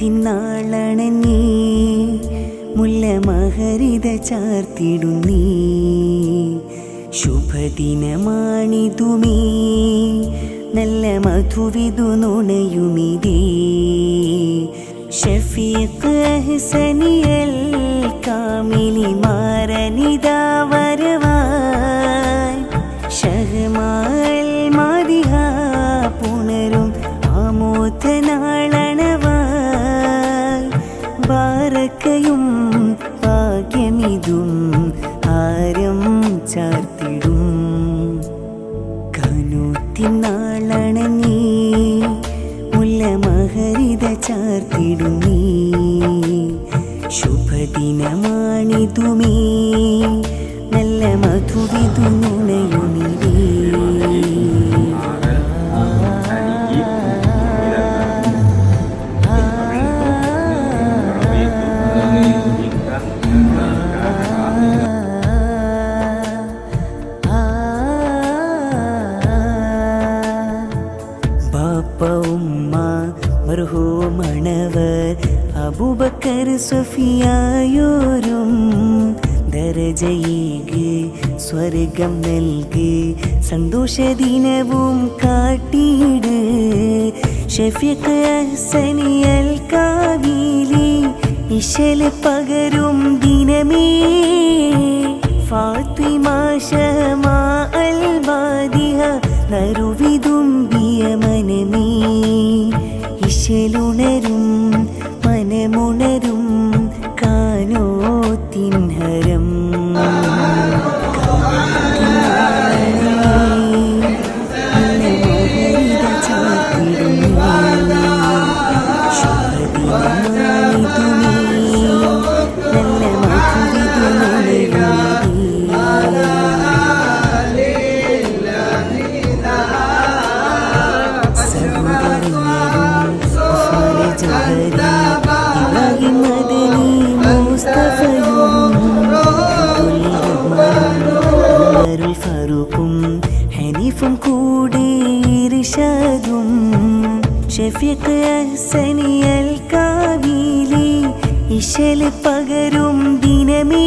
കനോത്തിനാളണഞ്ഞേ മുല്ല മഹരിത ചാർത്തിടുന്നീ ശുഭദിനമാണിതുമേ നല്ല മധുവിതു നുണയുമിതേ ഷഫീഖ് അഹ്സനിയൽ കാമിലി മാരനിതാ വരവായി ഷഹ്മാൽ മാതിഹ പുണരും ആമോദനാളണവായി ബാരക്കയും ഭാഗ്യമിതും ആരം ചാർത്തിടും കനൂത്തിനാളണഞ്ഞേ മുല്ല മഹരിത ചാർത്തിടുന്നീ ശുഭദിനമാണിതുമേ നല്ല മധുവിതു നുണയുമിരേ ബാപ്പ ഉമ്മ മർഹൂമണവർ അബൂബക്കർ സഫിയായോരും ദരജയേക് സ്വർഗം നൽകി സന്തോഷദിനവും കാട്ടിയിട് ഷഫിഖ് അഹ്സനിയൽ കാവിലി ഇശൽ പകരും ദിനമേ ഫാത്തിമ ഷമാ അൽ ബാദിഹ നറുവിതുമ്പിയ മനമേ ഇശലുണരും മനമുണരും കാനോ തിൻഹരം നല്ല മധുരിതു ഫാറൂഖും ഹനീഫും കൂടി ഇർഷാദും ഷഫീഖ് അഹ്സനിയൽ കാവിലി ഇശൽ പകരും ദിനമേ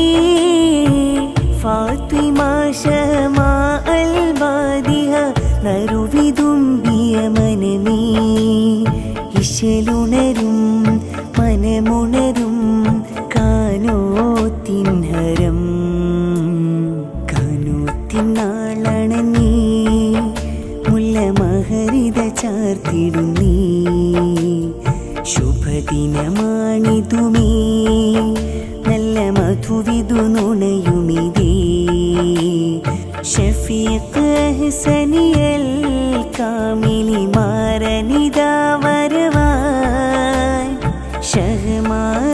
ഫാത്തിമ ഷമാ അൽ ബാദിഹ നറുവിതുമ്പിയ മനമേ ഇശലുണരും മനമുണരും കാനോ തിൻഹരം കാനോ തിന്നാളണഞ്ഞേ മുല്ല മഹരിത ചാർത്തിടുന്നീ ശുഭദിനമാണിതുമേ നല്ല മധുവിതു നുണയുമിതേ ഷഫീഖ് അഹ്സനിയൽ കാമിലി മാരനിതാ വരവായി ഷഹ്മാ